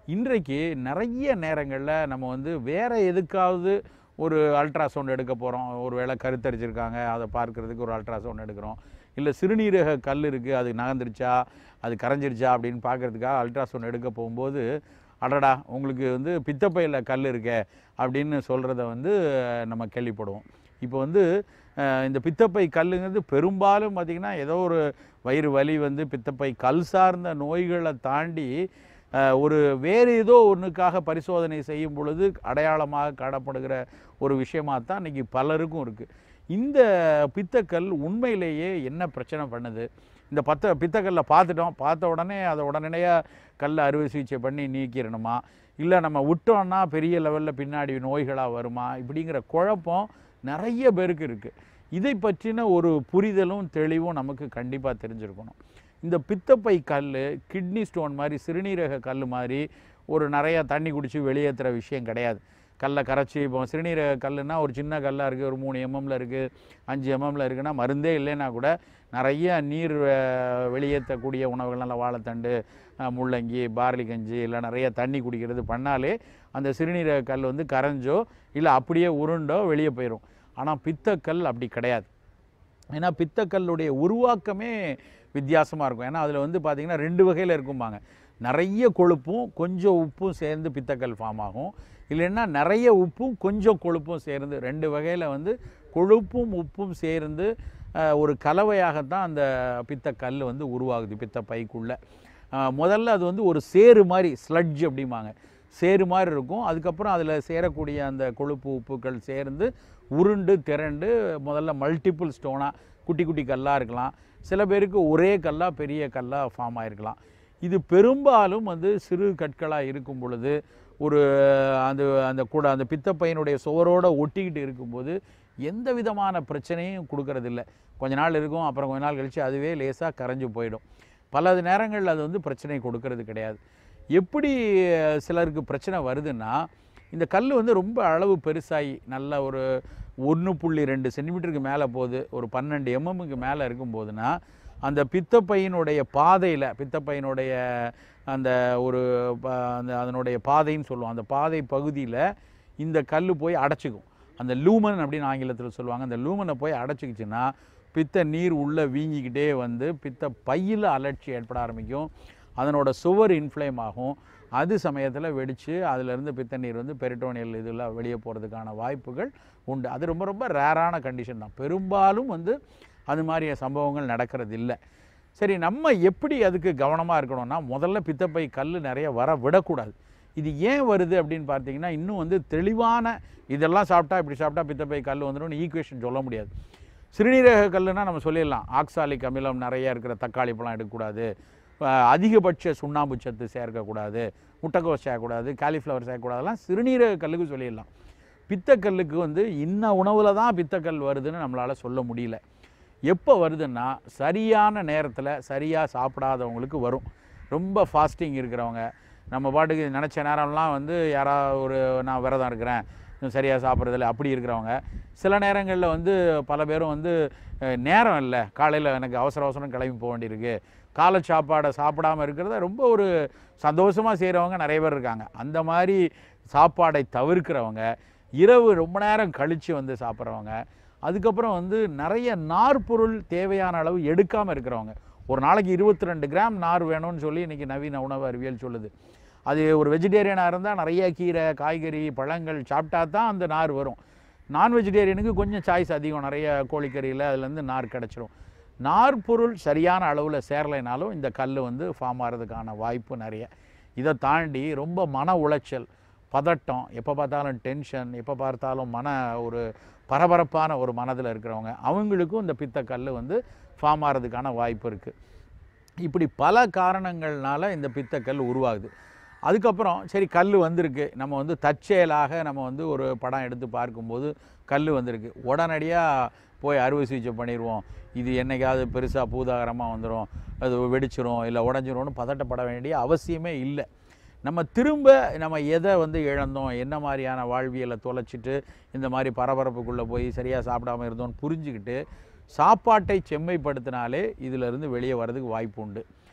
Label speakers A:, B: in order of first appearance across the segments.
A: இன்றைக்கு நிறைய நேரங்களில் நம்ம வந்து வேறு எதுக்காவது ஒரு அல்ட்ராசவுண்ட் எடுக்க போகிறோம் ஒரு வேளை கருத்தரிச்சிருக்காங்க அதை பார்க்கறதுக்கு ஒரு அல்ட்ராசவுண்ட் எடுக்கிறோம் இல்லை சிறுநீரக கல் இருக்குது அது நகர்ந்துருச்சா அது கரைஞ்சிருச்சா அப்படின்னு பார்க்கறதுக்காக அல்ட்ராசவுண்ட் எடுக்க போகும்போது அடடா உங்களுக்கு வந்து பித்தப்பையில் கல் இருக்கே அப்படின்னு சொல்கிறத வந்து அஹ், நம்ம கேள்விப்படுவோம் இப்போ வந்து அஹ், இந்த பித்தப்பை கல்லுங்கிறது பெரும்பாலும் பார்த்திங்கன்னா ஏதோ ஒரு வயிறு வலி வந்து பித்தப்பை கல் சார்ந்த நோய்களை தாண்டி அஹ், ஒரு வேறு ஏதோ ஒன்றுக்காக பரிசோதனை செய்யும் பொழுது அடையாளமாக காணப்படுகிற ஒரு விஷயமாக தான் இன்றைக்கி பலருக்கும் இருக்குது இந்த பித்தக்கல் உண்மையிலேயே என்ன பிரச்சனை பண்ணுது இந்த பத்த பித்தக்கல்லை பார்த்துட்டோம் பார்த்த உடனே அதை உடனடியாக கல்லை அறுவை சிகிச்சை பண்ணி நீக்கிடணுமா இல்லை நம்ம விட்டோம்னா பெரிய லெவலில் பின்னாடி நோய்களாக வருமா இப்படிங்கிற குழப்பம் நிறைய பேருக்கு இருக்குது இதை பற்றின ஒரு புரிதலும் தெளிவும் நமக்கு கண்டிப்பாக தெரிஞ்சிருக்கணும் இந்த பித்தப்பை கல் கிட்னி ஸ்டோன் மாதிரி சிறுநீரக கல் மாதிரி ஒரு நிறையா தண்ணி குடித்து வெளியேற்றுற விஷயம் கிடையாது கல்லை கரைச்சி இப்போ சிறுநீரக கல்லுனா ஒரு சின்ன கல்லாக இருக்குது ஒரு மூணு எம்எம்ல இருக்குது அஞ்சு எம்எம்ல இருக்குன்னா மருந்தே இல்லைன்னா கூட நிறைய நீர் அஹ், வெளியேற்றக்கூடிய உணவுகள் நல்ல வாழைத்தண்டு அஹ், முள்ளங்கி பார்லி கஞ்சி இல்லை நிறைய தண்ணி குடிக்கிறது பண்ணாலே அந்த சிறுநீரக கல் வந்து கரைஞ்சோ இல்லை அப்படியே உருண்டோ வெளியே போயிடும் ஆனால் பித்தக்கல் அப்படி கிடையாது ஏன்னா பித்தக்கல்லுடைய உருவாக்கமே வித்தியாசமாக இருக்கும் ஏன்னா அதில் வந்து பார்த்திங்கன்னா ரெண்டு வகையில் இருக்கும்பாங்க நிறைய கொழுப்பும் கொஞ்சம் உப்பும் சேர்ந்து பித்தக்கல் ஃபார்ம் ஆகும் இல்லைன்னா நிறைய உப்பும் கொஞ்சம் கொழுப்பும் சேர்ந்து ரெண்டு வகையில் வந்து கொழுப்பும் உப்பும் சேர்ந்து அஹ், ஒரு கலவையாகத்தான் அந்த பித்தக்கல் வந்து உருவாகுது பித்த பைக்குள்ளே முதல்ல அது வந்து ஒரு சேறு மாதிரி ஸ்லட்ஜ் அப்படிம்பாங்க சேறு மாதிரி இருக்கும் அதுக்கப்புறம் அதில் சேரக்கூடிய அந்த கொழுப்பு உப்புக்கள் சேர்ந்து உருண்டு திரண்டு முதல்ல மல்டிபிள் ஸ்டோனாக குட்டி குட்டி கல்லாக இருக்கலாம் சில பேருக்கு ஒரே கல்லாக பெரிய கல்லாக ஃபார்ம் ஆயிருக்கலாம் இது பெரும்பாலும் வந்து சிறு கற்களாக இருக்கும் பொழுது ஒரு அந்த அந்த கூட அந்த பித்தப்பையனுடைய சுவரோட ஒட்டிக்கிட்டு இருக்கும்போது எந்த விதமான பிரச்சனையும் கொடுக்கறதில்ல கொஞ்ச நாள் இருக்கும் அப்புறம் கொஞ்ச நாள் கழித்து அதுவே லேசாக கரைஞ்சு போயிடும் பல நேரங்களில் அது வந்து பிரச்சனை கொடுக்கறது கிடையாது எப்படி அஹ், சிலருக்கு பிரச்சனை வருதுன்னா இந்த கல் வந்து ரொம்ப அளவு பெருசாகி நல்ல ஒரு ஒன்று புள்ளி ரெண்டு சென்டிமீட்டருக்கு மேலே போகுது ஒரு பன்னெண்டு எம்எம்முக்கு மேலே இருக்கும்போதுன்னா அந்த பித்தப்பையினுடைய பாதையில் பித்தப்பையினுடைய அந்த ஒரு ப- அந்த அதனுடைய பாதைன்னு சொல்லுவோம் அந்த பாதை பகுதியில் இந்த கல் போய் அடைச்சிக்கும் அந்த லூமன் அப்படின்னு ஆங்கிலத்தில் சொல்லுவாங்க அந்த லூமனை போய் அடைச்சிக்கிச்சுன்னா பித்த நீர் உள்ளே வீங்கிக்கிட்டே வந்து பித்த பையில் அலர்ச்சி ஏற்பட ஆரம்பிக்கும் அதனோட சுவர் இன்ஃப்ளேம் ஆகும் அது சமயத்தில் வெடித்து அதிலிருந்து பித்த நீர் வந்து பெரிட்டோனியல் இதில் வெளியே போகிறதுக்கான வாய்ப்புகள் உண்டு அது ரொம்ப ரொம்ப ரேரான கண்டிஷன் தான் பெரும்பாலும் வந்து அது மாதிரி சம்பவங்கள் நடக்கிறது இல்லை சரி நம்ம எப்படி அதுக்கு கவனமாக இருக்கணும்னா முதல்ல பித்தப்பை கல் நிறைய வர விடக்கூடாது இது ஏன் வருது அப்படின்னு பார்த்தீங்கன்னா இன்னும் வந்து தெளிவான இதெல்லாம் சாப்பிட்டா இப்படி சாப்பிட்டா பித்தப்பை கல் வந்துடும் ஈக்குவேஷன் சொல்ல முடியாது சிறுநீரக கல்லுனா நம்ம சொல்லிடலாம் ஆக்சாலிக் அமிலம் நிறைய இருக்கிற தக்காளி பழம் எடுக்கக்கூடாது அஹ் அதிகபட்ச சுண்ணாம்பு சத்து சேர்க்கக்கூடாது முட்டைக்கோஸ் சேர்க்கக்கூடாது காலிஃப்ளவர் சேர்க்கக்கூடாதெல்லாம் சிறுநீரக கல்லுக்கு சொல்லிடலாம் பித்தக்கல்லுக்கு வந்து இன்ன உணவில் தான் பித்தக்கல் வருதுன்னு நம்மளால் சொல்ல முடியல எப்போ வருதுன்னா சரியான நேரத்தில் சரியாக சாப்பிடாதவங்களுக்கு வரும் ரொம்ப ஃபாஸ்டிங் இருக்கிறவங்க நம்ம பாட்டுக்கு நினச்ச நேரம்லாம் வந்து யாராவது ஒரு நான் விரதம் இருக்கிறேன் சரியாக சாப்பிட்றதில்ல அப்படி இருக்கிறவங்க சில நேரங்களில் வந்து பல பேரும் வந்து அஹ், நேரம் இல்லை காலையில் எனக்கு அவசர அவசரம் கிளம்பி போக வேண்டியிருக்கு காலை சாப்பாடை சாப்பிடாம இருக்கிறத ரொம்ப ஒரு சந்தோஷமாக செய்கிறவங்க நிறைய பேர் இருக்காங்க அந்த மாதிரி சாப்பாடை தவிர்க்கிறவங்க இரவு ரொம்ப நேரம் கழித்து வந்து சாப்பிட்றவங்க அதுக்கப்புறம் வந்து நிறைய நார்பொருள் தேவையான அளவு எடுக்காமல் இருக்கிறவங்க ஒரு நாளைக்கு இருபத்தி ரெண்டு கிராம் நார் வேணும்னு சொல்லி இன்றைக்கி நவீன உணவு அறிவியல் சொல்லுது அது ஒரு வெஜிடேரியனாக இருந்தால் நிறைய கீரை காய்கறி பழங்கள் சாப்பிட்டா தான் அந்த நார் வரும் நான் வெஜிடேரியனுக்கு கொஞ்சம் சாய்ஸ் அதிகம் நிறைய கோழிக்கறியில் அதுலேருந்து நார் கிடச்சிரும் நார் பொருள் சரியான அளவில் சேரலைனாலும் இந்த கல் வந்து ஃபார்ம் ஆகிறதுக்கான வாய்ப்பு நிறைய இதை தாண்டி ரொம்ப மன உளைச்சல் பதட்டம் எப்போ பார்த்தாலும் டென்ஷன் எப்போ பார்த்தாலும் மன ஒரு பரபரப்பான ஒரு மனதில் இருக்கிறவங்க அவங்களுக்கும் இந்த பித்தக்கல் வந்து ஃபார்ம் ஆகிறதுக்கான வாய்ப்பு இருக்குது இப்படி பல காரணங்கள்னால இந்த பித்தக்கல் உருவாகுது அதுக்கப்புறம் சரி கல் வந்திருக்கு நம்ம வந்து தற்செயலாக நம்ம வந்து ஒரு படம் எடுத்து பார்க்கும்போது கல் வந்திருக்கு உடனடியாக போய் அறுவை சிகிச்சை பண்ணிடுவோம் இது என்னைக்காவது பெருசாக பூதாகரமாக வந்துடும் அது வெடிச்சிரும் இல்லை உடஞ்சிரும்னு பதட்டப்பட வேண்டிய அவசியமே இல்லை நம்ம திரும்ப நம்ம எதை வந்து இழந்தோம் என்ன மாதிரியான வாழ்வியலை தொலைச்சிட்டு இந்த மாதிரி பரபரப்புக்குள்ளே போய் சரியாக சாப்பிடாம இருந்தோம்னு புரிஞ்சுக்கிட்டு சாப்பாட்டை செம்மைப்படுத்தினாலே இதிலிருந்து வெளியே வர்றதுக்கு வாய்ப்பு உண்டு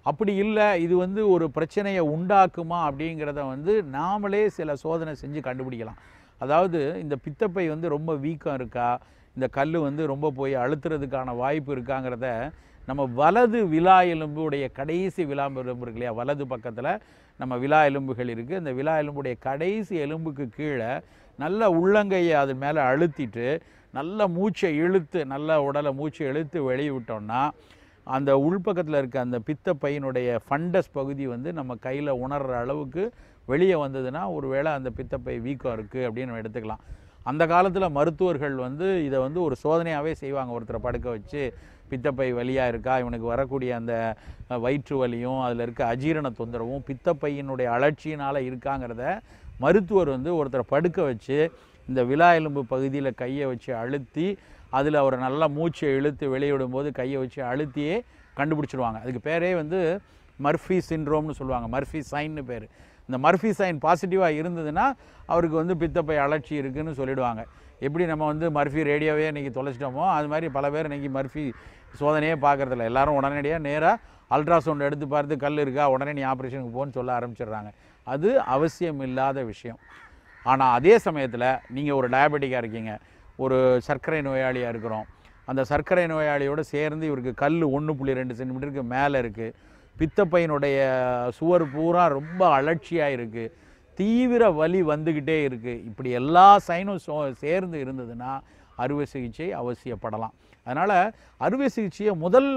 A: அப்படி இல்லை இது வந்து ஒரு பிரச்சனையை உண்டாக்குமா அப்படிங்கிறத வந்து நாமளே சில சோதனை செஞ்சு கண்டுபிடிக்கலாம் அதாவது இந்த பித்தப்பை வந்து ரொம்ப வீக்கம் இருக்கா இந்த கல் வந்து ரொம்ப போய் அழுத்துறதுக்கான வாய்ப்பு இருக்காங்கிறத நம்ம வலது விலா எலும்புடைய கடைசி விலா எலும்பு இருக்கு இல்லையா வலது பக்கத்தில் நம்ம விலா எலும்புகள் இருக்குது அந்த விலா எலும்புடைய கடைசி எலும்புக்கு கீழே நல்ல உள்ளங்கையை அது மேலே அழுத்திட்டு நல்ல மூச்சை இழுத்து நல்ல உடலை மூச்சை இழுத்து வெளியே விட்டோம்னா அந்த உள்பக்கத்தில் இருக்க அந்த பித்தப்பையினுடைய ஃபண்டஸ் பகுதி வந்து நம்ம கையில் உணர்கிற அளவுக்கு வெளியே வந்ததுன்னா ஒருவேளை அந்த பித்தப்பை வீக்கம் இருக்குது அப்படின்னு நம்ம எடுத்துக்கலாம் அந்த காலத்தில் மருத்துவர்கள் வந்து இதை வந்து ஒரு சோதனையாகவே செய்வாங்க ஒருத்தரை படுக்க வச்சு பித்தப்பை வலியாக இருக்கா இவனுக்கு வரக்கூடிய அந்த அஹ், வயிற்று வலியும் அதில் இருக்க அஜீரண தொந்தரவும் பித்தப்பையினுடைய அலட்சியினால் இருக்காங்கிறத மருத்துவர் வந்து ஒருத்தரை படுக்க வச்சு இந்த விலா எலும்பு பகுதியில் கையை வச்சு அழுத்தி அதில் அவர் நல்லா மூச்சை இழுத்து வெளியே விடும்போது கையை வச்சு அழுத்தியே கண்டுபிடிச்சிருவாங்க அதுக்கு பேரே வந்து மர்ஃபி சின்ரோம்னு சொல்லுவாங்க மர்ஃபி சைன்னு பேர் இந்த மர்ஃபி சைன் பாசிட்டிவாக இருந்ததுன்னா அவருக்கு வந்து பித்தப்பை அலட்சி இருக்குன்னு சொல்லிடுவாங்க எப்படி நம்ம வந்து மர்ஃபி ரேடியோவே இன்றைக்கி தொலைச்சிட்டோமோ அது மாதிரி பல பேர் இன்றைக்கி மர்ஃபி சோதனையே பார்க்கறதில்ல எல்லாரும் உடனடியாக நேராக அல்ட்ராசவுண்ட் எடுத்து பார்த்து கல் இருக்கா உடனே நீ ஆப்ரேஷனுக்கு போன்னு சொல்ல ஆரம்பிச்சிடுறாங்க அது அவசியம் இல்லாத விஷயம் ஆனால் அதே சமயத்தில் நீங்கள் ஒரு டயபெட்டிக்காக இருக்கீங்க ஒரு சர்க்கரை நோயாளியாக இருக்கிறோம் அந்த சர்க்கரை நோயாளியோடு சேர்ந்து இவருக்கு கல் ஒன்று புள்ளி ரெண்டு சென்டிமீட்டருக்கு மேலே இருக்குது பித்தப்பையினுடைய சுவர் பூரா ரொம்ப அலட்சியாக இருக்குது தீவிர வலி வந்துக்கிட்டே இருக்குது இப்படி எல்லா சைனும் சோ சேர்ந்து இருந்ததுன்னா அறுவை சிகிச்சை அவசியப்படலாம் அதனால் அறுவை சிகிச்சையை முதல்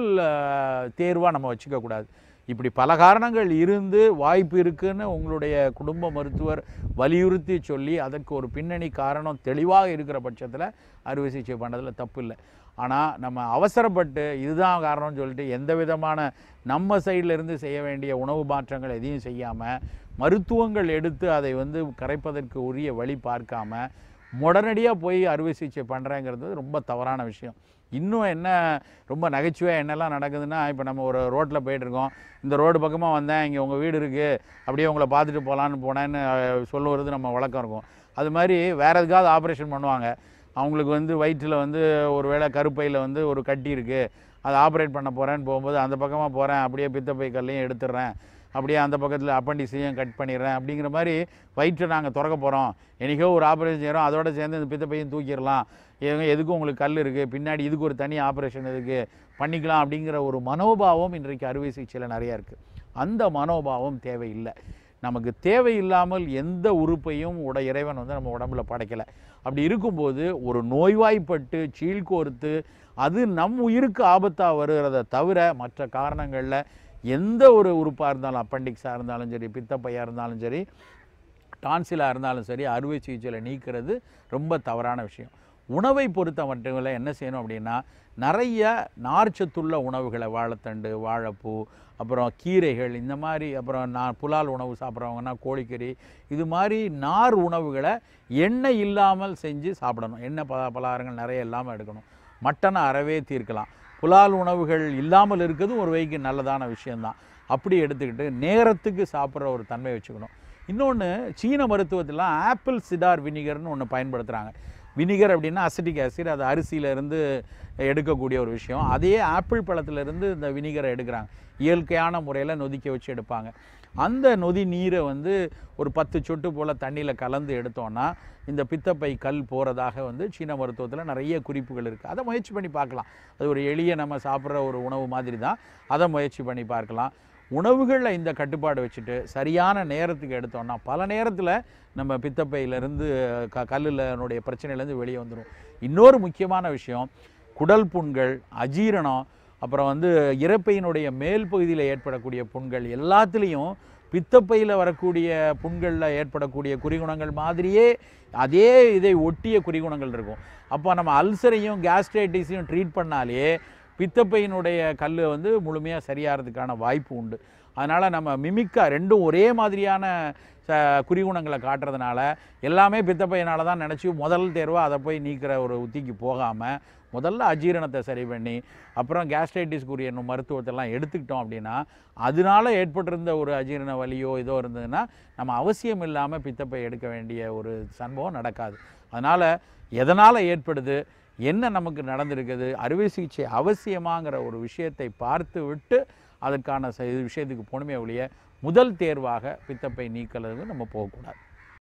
A: தேர்வாக நம்ம வச்சுக்கக்கூடாது இப்படி பல காரணங்கள் இருந்து வாய்ப்பு இருக்குன்னு உங்களுடைய குடும்ப மருத்துவர் வலியுறுத்தி சொல்லி அதற்கு ஒரு பின்னணி காரணம் தெளிவாக இருக்கிற பட்சத்தில் அறுவை சிகிச்சை பண்ணுறதுல தப்பு இல்லை ஆனால் நம்ம அவசரப்பட்டு இதுதான் காரணம்னு சொல்லிட்டு எந்த விதமான நம்ம சைடுல இருந்து செய்ய வேண்டிய உணவு மாற்றங்கள் எதையும் செய்யாமல் மருத்துவங்கள் எடுத்து அதை வந்து கரைப்பதற்கு உரிய வழி பார்க்காம உடனடியாக போய் அறுவை சிகிச்சை பண்ணுறேங்கிறது ரொம்ப தவறான விஷயம் இன்னும் என்ன ரொம்ப நகைச்சுவையாக என்னெல்லாம் நடக்குதுன்னா இப்போ நம்ம ஒரு ரோட்டில் போயிட்டுருக்கோம் இந்த ரோடு பக்கமாக வந்தேன் இங்கே உங்கள் வீடு இருக்குது அப்படியே உங்களை பார்த்துட்டு போகலான்னு போனேன்னு அஹ், சொல்லுவது நம்ம வழக்கம் இருக்கும் அது மாதிரி வேறு எதுக்காவது ஆப்ரேஷன் பண்ணுவாங்க அவங்களுக்கு வந்து வயிற்றில் வந்து ஒரு வேளை கருப்பையில் வந்து ஒரு கட்டி இருக்குது அதை ஆப்ரேட் பண்ண போகிறேன்னு போகும்போது அந்த பக்கமாக போகிறேன் அப்படியே பித்தப்பை கல்லையும் எடுத்துடுறேன் அப்படியே அந்த பக்கத்தில் அப்பண்டிஸையும் கட் பண்ணிடுறேன் அப்படிங்கிற மாதிரி வயிற்றை நாங்கள் திறக்க போகிறோம் என்றைக்கோ ஒரு ஆப்ரேஷன் செய்கிறோம் அதோட சேர்ந்து இந்த பித்தப்பையும் தூக்கிடலாம் எங்க எதுக்கும் உங்களுக்கு கல் இருக்குது பின்னாடி இதுக்கு ஒரு தனி ஆப்ரேஷன் இருக்குது பண்ணிக்கலாம் அப்படிங்கிற ஒரு மனோபாவம் இன்றைக்கு அறுவை சிகிச்சையில் நிறையா இருக்குது அந்த மனோபாவம் தேவையில்லை நமக்கு தேவையில்லாமல் எந்த உறுப்பையும் உட இறைவன் வந்து நம்ம உடம்புல படைக்கலை அப்படி இருக்கும்போது ஒரு நோய்வாய்ப்பட்டு சீழ்கோர்த்து அது நம் உயிருக்கு ஆபத்தாக வருகிறத தவிர மற்ற காரணங்களில் எந்த ஒரு உறுப்பாக இருந்தாலும் அப்பண்டிக்ஸாக இருந்தாலும் சரி பித்தப்பையாக இருந்தாலும் சரி டான்சிலாக இருந்தாலும் சரி அறுவை சிகிச்சையில் நீக்கிறது ரொம்ப தவறான விஷயம் உணவை பொறுத்த மட்டும் என்ன செய்யணும் அப்படின்னா நிறைய நார்ச்சத்துள்ள உணவுகளை வாழைத்தண்டு வாழைப்பூ அப்புறம் கீரைகள் இந்த மாதிரி அப்புறம் நான் புலால் உணவு சாப்பிட்றவங்கன்னா கோழிக்கறி இது மாதிரி நார் உணவுகளை எண்ணெய் இல்லாமல் செஞ்சு சாப்பிடணும் எண்ணெய் பல பலகாரங்கள் நிறைய இல்லாமல் எடுக்கணும் மட்டனை அறவே தீர்க்கலாம் புலால் உணவுகள் இல்லாமல் இருக்கிறதும் ஒரு வகைக்கு நல்லதான விஷயம்தான் அப்படி எடுத்துக்கிட்டு நேரத்துக்கு சாப்பிட்ற ஒரு தன்மை வச்சுக்கணும் இன்னொன்று சீன மருத்துவத்திலாம் ஆப்பிள் சிடார் வினிகர்னு ஒன்று பயன்படுத்துகிறாங்க வினிகர் அப்படின்னா அசிட்டிக் ஆசிட் அது அரிசியிலேருந்து எடுக்கக்கூடிய ஒரு விஷயம் அதே ஆப்பிள் பழத்திலிருந்து இந்த வினிகரை எடுக்கிறாங்க இயற்கையான முறையில் நொதிக்க வச்சு எடுப்பாங்க அந்த நொதி நீரை வந்து ஒரு பத்து சொட்டு போல் தண்ணியில் கலந்து எடுத்தோன்னா இந்த பித்தப்பை கல் போகிறதாக வந்து சீன மருத்துவத்தில் நிறைய குறிப்புகள் இருக்குது அதை முயற்சி பண்ணி பார்க்கலாம் அது ஒரு எளிய நம்ம சாப்பிட்ற ஒரு உணவு மாதிரி தான் அதை முயற்சி பண்ணி பார்க்கலாம் உணவுகளில் இந்த கட்டுப்பாடு வச்சுட்டு சரியான நேரத்துக்கு எடுத்தோம்னா பல நேரத்தில் நம்ம பித்தப்பையிலேருந்து க கல்லுலனுடைய பிரச்சனையிலேருந்து வெளியே வந்துடும் இன்னொரு முக்கியமான விஷயம் குடல் புண்கள் அஜீரணம் அப்புறம் வந்து இறப்பையினுடைய மேல் பகுதியில் ஏற்படக்கூடிய புண்கள் எல்லாத்துலேயும் பித்தப்பையில் வரக்கூடிய புண்களில் ஏற்படக்கூடிய குறிகுணங்கள் மாதிரியே அதே இதை ஒட்டிய குறிகுணங்கள் இருக்கும் அப்போ நம்ம அல்சரையும் கேஸ்ட்ரைட்டிஸையும் ட்ரீட் பண்ணாலே பித்தப்பையினுடைய கல் வந்து முழுமையாக சரியாகிறதுக்கான வாய்ப்பு உண்டு அதனால் நம்ம மிமிக்கா ரெண்டும் ஒரே மாதிரியான ச குறிகுணங்களை காட்டுறதுனால எல்லாமே பித்தப்பையினால தான் நினச்சி முதல் தேர்வாக அதை போய் நீக்கிற ஒரு உத்திக்கு போகாமல் முதல்ல அஜீரணத்தை சரி பண்ணி அப்புறம் கேஸ்ட்ரைட்டிஸ்க்குரிய மருத்துவத்தெல்லாம் எடுத்துக்கிட்டோம் அப்படின்னா அதனால ஏற்பட்டிருந்த ஒரு அஜீரண வலியோ இதோ இருந்ததுன்னா நம்ம அவசியம் இல்லாமல் பித்தப்பை எடுக்க வேண்டிய ஒரு சம்பவம் நடக்காது அதனால் எதனால் ஏற்படுது என்ன நமக்கு நடந்திருக்குது அறுவை சிகிச்சை அவசியமாங்கிற ஒரு விஷயத்தை பார்த்து விட்டு அதற்கான ச- இது விஷயத்துக்கு போகணுமே ஒழிய முதல் தேர்வாக பித்தப்பை நீக்கிறது நம்ம போகக்கூடாது